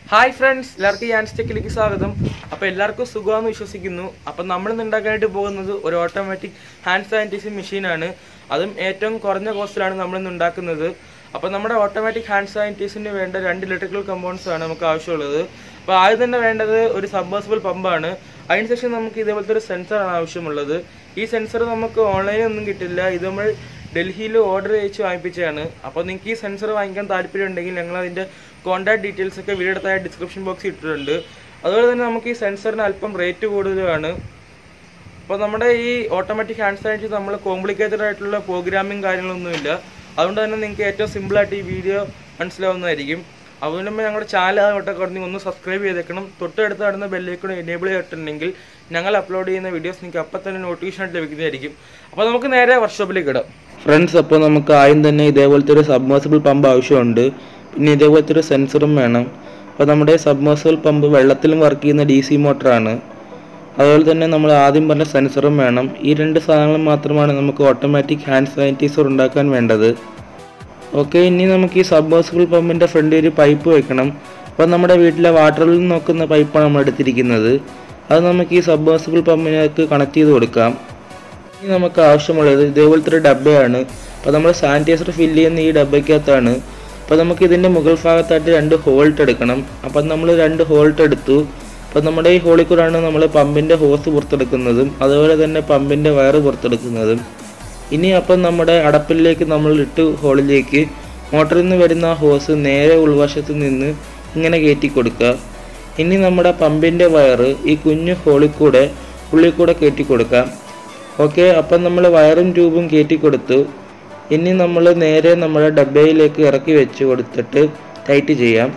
hi friends എല്ലാവർക്കും യാൻസ് ടെക്കിലേക്ക് സ്വാഗതം അപ്പോൾ എല്ലാവർക്കും സുഖമാണെന്ന് വിശ്വസിക്കുന്നു അപ്പം നമ്മൾ ഇന്ന് ഉണ്ടാക്കാനായിട്ട് പോകുന്നത് ഒരു ഓട്ടോമാറ്റിക് ഹാൻഡ് സാനിറ്റൈസിങ് മെഷീനാണ് അതും ഏറ്റവും കുറഞ്ഞ കോസ്റ്റിലാണ് നമ്മൾ ഇന്ന് ഉണ്ടാക്കുന്നത് അപ്പോൾ നമ്മുടെ ഓട്ടോമാറ്റിക് ഹാൻഡ് സാനിറ്റൈസിന് വേണ്ട രണ്ട് ഇലക്ട്രിക്കൽ കമ്പൗണ്ട്സ് ആണ് നമുക്ക് ആവശ്യമുള്ളത് അപ്പോൾ ആദ്യം തന്നെ വേണ്ടത് ഒരു സബ്മേഴ്സിബിൾ പമ്പാണ് അതിനുശേഷം നമുക്ക് ഇതേപോലത്തെ ഒരു സെൻസറാണ് ആവശ്യമുള്ളത് ഈ സെൻസർ നമുക്ക് ഓൺലൈനിൽ ഒന്നും കിട്ടില്ല ഇത് നമ്മൾ ഡൽഹിയിൽ ഓർഡർ ചെയ്ച്ച് വാങ്ങിപ്പിച്ചതാണ് അപ്പോൾ നിങ്ങൾക്ക് ഈ സെൻസർ വാങ്ങിക്കാൻ താല്പര്യം ഉണ്ടെങ്കിൽ ഞങ്ങൾ അതിൻ്റെ കോൺടാക്ട് ഡീറ്റെയിൽസ് ഒക്കെ വീഡിയോ താഴെ ഡിസ്ക്രിപ്ഷൻ ബോക്സിൽ ഇട്ടിട്ടുണ്ട് അതുപോലെ തന്നെ നമുക്ക് ഈ സെൻസറിന് അല്പം റേറ്റ് കൂടുതലാണ് അപ്പോൾ നമ്മുടെ ഈ ഓട്ടോമാറ്റിക് ഹാൻഡ് സാനിറ്റൈസർ നമ്മൾ കോംപ്ലിക്കേറ്റഡ് ആയിട്ടുള്ള പ്രോഗ്രാമിംഗ് കാര്യങ്ങളൊന്നുമില്ല അതുകൊണ്ട് തന്നെ നിങ്ങൾക്ക് ഏറ്റവും സിമ്പിളായിട്ട് ഈ വീഡിയോ മനസ്സിലാവുന്നതായിരിക്കും അതുകൊണ്ട് തന്നെ ഞങ്ങളുടെ ചാനൽ അങ്ങോട്ടൊക്കെ ഉണ്ടെങ്കിൽ ഒന്ന് സബ്സ്ക്രൈബ് ചെയ്തേക്കണം തൊട്ടടുത്ത് നടന്ന ബെല്ലേക്കൂടെ എനേബിൾ ചെയ്തിട്ടുണ്ടെങ്കിൽ ഞങ്ങൾ അപ്ലോഡ് ചെയ്യുന്ന വീഡിയോസ് നിങ്ങൾക്ക് അപ്പം തന്നെ നോട്ടിഫിക്കേഷൻ ആയിട്ട് ലഭിക്കുന്നതായിരിക്കും അപ്പോൾ നമുക്ക് നേരെ വർക്ക്ഷോപ്പിലേക്ക് ഇടാം ഫ്രണ്ട്സ് അപ്പോൾ നമുക്ക് ആദ്യം തന്നെ ഇതേപോലത്തെ ഒരു സബ്മേഴ്സിബിൾ പമ്പ് ആവശ്യമുണ്ട് പിന്നെ ഇതേപോലത്തെ ഒരു സെൻസറും വേണം അപ്പോൾ നമ്മുടെ സബ്മേഴ്സിബിൾ പമ്പ് വെള്ളത്തിലും വർക്ക് ചെയ്യുന്ന ഡി സി മോട്ടറാണ് അതുപോലെ തന്നെ നമ്മൾ ആദ്യം പറഞ്ഞ സെൻസറും വേണം ഈ രണ്ട് സാധനങ്ങൾ മാത്രമാണ് നമുക്ക് ഓട്ടോമാറ്റിക് ഹാൻഡ് സാനിറ്റൈസർ ഉണ്ടാക്കാൻ വേണ്ടത് ഓക്കെ ഇനി നമുക്ക് ഈ സബ്മേഴ്സിബിൾ പമ്പിൻ്റെ ഫ്രണ്ടിൽ ഒരു പൈപ്പ് വെക്കണം അപ്പോൾ നമ്മുടെ വീട്ടിലെ വാട്ടറിൽ നോക്കുന്ന പൈപ്പാണ് നമ്മൾ എടുത്തിരിക്കുന്നത് അത് നമുക്ക് ഈ സബ്മേഴ്സിബിൾ പമ്പിനകത്ത് കണക്ട് ചെയ്ത് കൊടുക്കാം ഇനി നമുക്ക് ആവശ്യമുള്ളത് ഇതേപോലത്തെ ഒരു ഡബ്ബയാണ് അപ്പോൾ നമ്മൾ സാനിറ്റൈസർ ഫില്ല് ചെയ്യുന്ന ഈ ഡബ്ബയ്ക്കകത്താണ് അപ്പോൾ നമുക്ക് ഇതിൻ്റെ മുകൾ ഭാഗത്തായിട്ട് രണ്ട് ഹോൾട്ട് എടുക്കണം അപ്പം നമ്മൾ രണ്ട് ഹോൾട്ട് എടുത്തു അപ്പോൾ നമ്മുടെ ഈ ഹോളിൽ കൂടാണ് നമ്മൾ പമ്പിൻ്റെ ഹോസ് പുറത്തെടുക്കുന്നതും അതുപോലെ തന്നെ പമ്പിൻ്റെ വയറ് പുറത്തെടുക്കുന്നതും ഇനി അപ്പം നമ്മുടെ അടപ്പിലേക്ക് നമ്മൾ ഇട്ട് ഹോളിലേക്ക് മോട്ടറിൽ നിന്ന് വരുന്ന ആ ഹോസ് നേരെ ഉൾവശത്ത് നിന്ന് ഇങ്ങനെ കയറ്റി കൊടുക്കുക ഇനി നമ്മുടെ പമ്പിൻ്റെ വയറ് ഈ കുഞ്ഞു ഹോളിൽ കൂടെ ഉള്ളിൽ കൂടെ കയറ്റി കൊടുക്കാം ഓക്കെ അപ്പം നമ്മൾ വയറും ട്യൂബും കയറ്റി കൊടുത്തു ഇനി നമ്മൾ നേരെ നമ്മുടെ ഡബ്ബയിലേക്ക് ഇറക്കി വെച്ച് കൊടുത്തിട്ട് ടൈറ്റ് ചെയ്യാം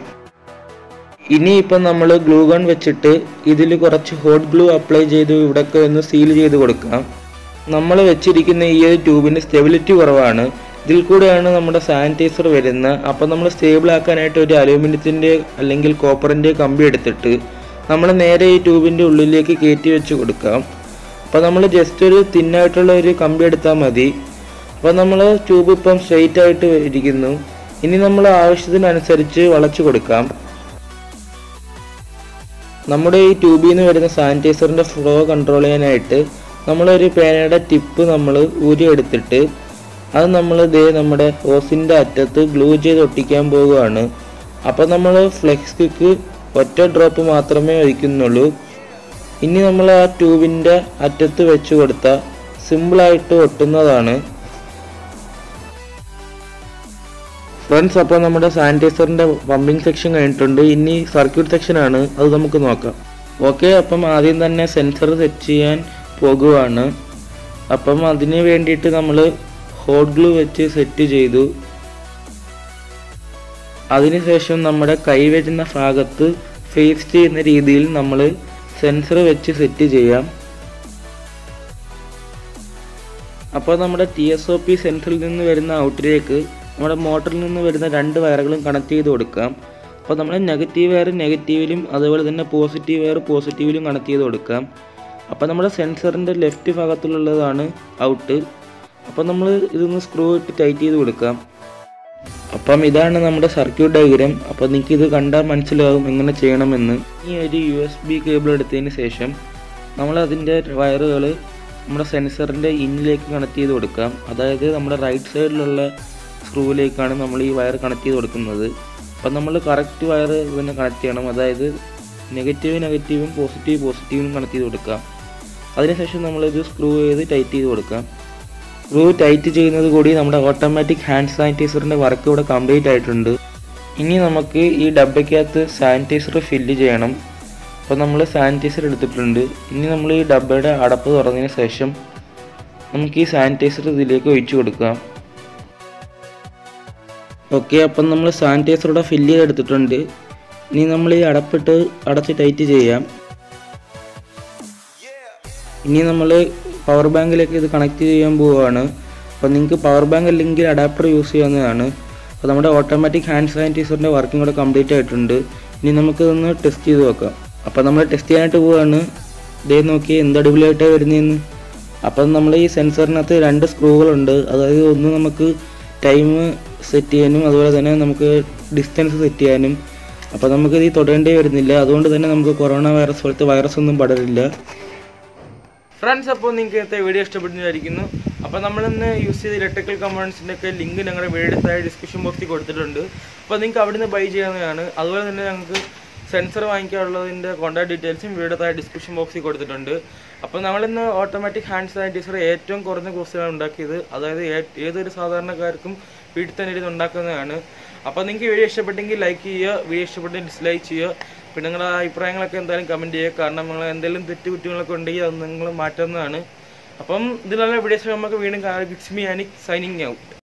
ഇനി ഇപ്പം നമ്മൾ ഗ്ലൂ ഗൺ വെച്ചിട്ട് ഇതിൽ കുറച്ച് ഹോട്ട് ഗ്ലൂ അപ്ലൈ ചെയ്ത് ഇവിടെയൊക്കെ ഒന്ന് സീൽ ചെയ്ത് കൊടുക്കാം നമ്മൾ വെച്ചിരിക്കുന്ന ഈ ഒരു ട്യൂബിന് സ്റ്റെബിലിറ്റി കുറവാണ് ഇതിൽ കൂടെയാണ് നമ്മുടെ സാനിറ്റൈസർ വരുന്നത് അപ്പം നമ്മൾ സ്റ്റേബിൾ ആക്കാനായിട്ട് ഒരു അലൂമിനിയത്തിൻ്റെ അല്ലെങ്കിൽ കോപ്പറിൻ്റെ കമ്പി എടുത്തിട്ട് നമ്മൾ നേരെ ഈ ട്യൂബിൻ്റെ ഉള്ളിലേക്ക് കയറ്റി വെച്ച് കൊടുക്കാം അപ്പോൾ നമ്മൾ ജസ്റ്റ് ഒരു തിന്നായിട്ടുള്ള ഒരു കമ്പി എടുത്താൽ മതി അപ്പോൾ നമ്മൾ ട്യൂബ് ഇപ്പം സ്ട്രെയിറ്റ് ആയിട്ട് ഇരിക്കുന്നു ഇനി നമ്മൾ ആവശ്യത്തിനനുസരിച്ച് വളച്ചു കൊടുക്കാം നമ്മുടെ ഈ ട്യൂബിൽ നിന്ന് വരുന്ന സാനിറ്റൈസറിൻ്റെ ഫ്ലോ കൺട്രോൾ ചെയ്യാനായിട്ട് നമ്മളൊരു പേനയുടെ ടിപ്പ് നമ്മൾ ഊരി എടുത്തിട്ട് അത് നമ്മൾ ദേ നമ്മുടെ ഹോസിൻ്റെ അറ്റത്ത് ഗ്ലൂ ചെയ്ത് ഒട്ടിക്കാൻ പോവുകയാണ് അപ്പോൾ നമ്മൾ ഫ്ലെക്സ് ക്വിക്ക് ഒറ്റ ഡ്രോപ്പ് മാത്രമേ ഒഴിക്കുന്നുള്ളൂ ഇനി നമ്മൾ ആ ട്യൂബിൻ്റെ അറ്റത്ത് വെച്ച് കൊടുത്താൽ സിമ്പിളായിട്ട് ഒട്ടുന്നതാണ് ഫ്രണ്ട്സ് അപ്പോൾ നമ്മുടെ സാനിറ്റൈസറിൻ്റെ പമ്പിങ് സെക്ഷൻ കഴിഞ്ഞിട്ടുണ്ട് ഇനി സർക്യൂട്ട് സെക്ഷനാണ് അത് നമുക്ക് നോക്കാം ഓക്കെ അപ്പം ആദ്യം തന്നെ സെൻസർ സെറ്റ് ചെയ്യാൻ പോകുവാണ് അപ്പം അതിന് വേണ്ടിയിട്ട് നമ്മൾ ഹോട്ട് ഗ്ലൂ വെച്ച് സെറ്റ് ചെയ്തു അതിനുശേഷം നമ്മുടെ കൈ വരുന്ന ഭാഗത്ത് ഫേസ് ചെയ്യുന്ന രീതിയിൽ നമ്മൾ സെൻസർ വെച്ച് സെറ്റ് ചെയ്യാം അപ്പോൾ നമ്മുടെ ടി എസ് ഒ പി സെൻസറിൽ നിന്ന് വരുന്ന ഔട്ടിലേക്ക് നമ്മുടെ മോട്ടറിൽ നിന്ന് വരുന്ന രണ്ട് വയറുകളും കണക്ട് ചെയ്ത് കൊടുക്കാം അപ്പോൾ നമ്മൾ നെഗറ്റീവ് വയർ നെഗറ്റീവിലും അതുപോലെ തന്നെ പോസിറ്റീവ് വയർ പോസിറ്റീവിലും കണക്ട് ചെയ്ത് കൊടുക്കാം അപ്പോൾ നമ്മുടെ സെൻസറിൻ്റെ ലെഫ്റ്റ് ഭാഗത്തുള്ളതാണ് ഔട്ട് അപ്പോൾ നമ്മൾ ഇതൊന്ന് സ്ക്രൂ ഇട്ട് ടൈറ്റ് ചെയ്ത് കൊടുക്കാം അപ്പം ഇതാണ് നമ്മുടെ സർക്യൂട്ട് ഡയഗ്രാം അപ്പോൾ നിങ്ങൾക്ക് ഇത് കണ്ടാൽ മനസ്സിലാവും എങ്ങനെ ചെയ്യണമെന്ന് ഈ ഒരു യു എസ് ബി കേബിൾ എടുത്തതിന് ശേഷം നമ്മൾ അതിൻ്റെ വയറുകൾ നമ്മുടെ സെൻസറിൻ്റെ ഇന്നിലേക്ക് കണക്ട് ചെയ്ത് കൊടുക്കാം അതായത് നമ്മുടെ റൈറ്റ് സൈഡിലുള്ള സ്ക്രൂവിലേക്കാണ് നമ്മൾ ഈ വയർ കണക്ട് ചെയ്ത് കൊടുക്കുന്നത് അപ്പം നമ്മൾ കറക്റ്റ് വയർ പിന്നെ കണക്ട് ചെയ്യണം അതായത് നെഗറ്റീവ് നെഗറ്റീവും പോസിറ്റീവ് പോസിറ്റീവും കണക്ട് ചെയ്ത് കൊടുക്കാം അതിനുശേഷം നമ്മളിത് സ്ക്രൂ ചെയ്ത് ടൈറ്റ് ചെയ്ത് കൊടുക്കാം സ്ക്രൂ ടൈറ്റ് ചെയ്യുന്നത് കൂടി നമ്മുടെ ഓട്ടോമാറ്റിക് ഹാൻഡ് സാനിറ്റൈസറിൻ്റെ വർക്ക് ഇവിടെ കംപ്ലീറ്റ് ആയിട്ടുണ്ട് ഇനി നമുക്ക് ഈ ഡബ്ബയ്ക്കകത്ത് സാനിറ്റൈസർ ഫില്ല് ചെയ്യണം അപ്പോൾ നമ്മൾ സാനിറ്റൈസർ എടുത്തിട്ടുണ്ട് ഇനി നമ്മൾ ഈ ഡബ്ബയുടെ അടപ്പ് തുറന്നതിന് ശേഷം നമുക്ക് ഈ സാനിറ്റൈസർ ഇതിലേക്ക് ഒഴിച്ചു കൊടുക്കാം ഓക്കെ അപ്പം നമ്മൾ സാനിറ്റൈസർ ഇവിടെ ഫില്ല് ചെയ്തെടുത്തിട്ടുണ്ട് ഇനി നമ്മൾ ഈ അടപ്പിട്ട് അടച്ച് ടൈറ്റ് ചെയ്യാം ഇനി നമ്മൾ പവർ ബാങ്കിലേക്ക് ഇത് കണക്ട് ചെയ്യാൻ പോവുകയാണ് അപ്പോൾ നിങ്ങൾക്ക് പവർ ബാങ്ക് അല്ലെങ്കിൽ അഡാപ്റ്റർ യൂസ് ചെയ്യാവുന്നതാണ് അപ്പോൾ നമ്മുടെ ഓട്ടോമാറ്റിക് ഹാൻഡ് സാനിറ്റൈസറിൻ്റെ വർക്കിംഗ് കൂടെ കംപ്ലീറ്റ് ആയിട്ടുണ്ട് ഇനി നമുക്കിതൊന്ന് ടെസ്റ്റ് ചെയ്ത് നോക്കാം അപ്പോൾ നമ്മൾ ടെസ്റ്റ് ചെയ്യാനായിട്ട് പോവുകയാണ് ഇതേ നോക്കി എന്ത് അടിപൊളിയായിട്ടാണ് വരുന്നതെന്ന് അപ്പം നമ്മൾ ഈ സെൻസറിനകത്ത് രണ്ട് സ്ക്രൂകളുണ്ട് അതായത് ഒന്ന് നമുക്ക് ടൈം സെറ്റ് ചെയ്യാനും അതുപോലെ തന്നെ നമുക്ക് ഡിസ്റ്റൻസ് സെറ്റ് ചെയ്യാനും അപ്പോൾ നമുക്കിത് ഈ തൊടേണ്ടി വരുന്നില്ല അതുകൊണ്ട് തന്നെ നമുക്ക് കൊറോണ വൈറസ് പോലത്തെ വൈറസ് ഒന്നും പടരില്ല ഫ്രണ്ട്സ് അപ്പോൾ നിങ്ങൾക്ക് ഇന്നത്തെ വീഡിയോ ഇഷ്ടപ്പെടുന്നതായിരിക്കുന്നു അപ്പോൾ നമ്മളിന്ന് യൂസ് ചെയ്ത ഇലക്ട്രിക്കൽ കമ്പോണൻസിൻ്റെ ഒക്കെ ലിങ്ക് ഞങ്ങളുടെ വീഡിയോ താഴെ ഡിസ്ക്രിപ്ഷൻ ബോക്സിൽ കൊടുത്തിട്ടുണ്ട് അപ്പോൾ നിങ്ങൾക്ക് അവിടെ നിന്ന് ബൈ ചെയ്യാവുന്നതാണ് അതുപോലെ തന്നെ ഞങ്ങൾക്ക് സെൻസർ വാങ്ങിക്കാനുള്ളതിൻ്റെ കോൺടാക്ട് ഡീറ്റെയിൽസും വീഡിയോ താഴെ ഡിസ്ക്രിപ്ഷൻ ബോക്സിൽ കൊടുത്തിട്ടുണ്ട് അപ്പോൾ നമ്മളിന്ന് ഓട്ടോമാറ്റിക് ഹാൻഡ് സാനിറ്റൈസർ ഏറ്റവും കുറഞ്ഞ കോസ്റ്റിലാണ് ഉണ്ടാക്കിയത് അതായത് ഏ- ഏതൊരു സാധാരണക്കാർക്കും വീട്ടിൽ തന്നെ ഇരുന്ന് ഉണ്ടാക്കുന്നതാണ് അപ്പോൾ നിങ്ങൾക്ക് വീഡിയോ ഇഷ്ടപ്പെട്ടെങ്കിൽ ലൈക്ക് ചെയ്യുക വീഡിയോ ഇഷ്ടപ്പെട്ടെങ്കിൽ ഡിസ്ലൈക്ക് ചെയ്യുക പിന്നെ നിങ്ങളുടെ അഭിപ്രായങ്ങളൊക്കെ എന്തായാലും കമൻറ്റ് ചെയ്യുക കാരണം നിങ്ങൾ എന്തെങ്കിലും തെറ്റുകുറ്റങ്ങളൊക്കെ ഉണ്ടെങ്കിൽ അത് നിങ്ങൾ മാറ്റുന്നതാണ് അപ്പം ഇതിലുള്ള വീഡിയോസ് നമുക്ക് വീണ്ടും കാണാം it's me Anik signing out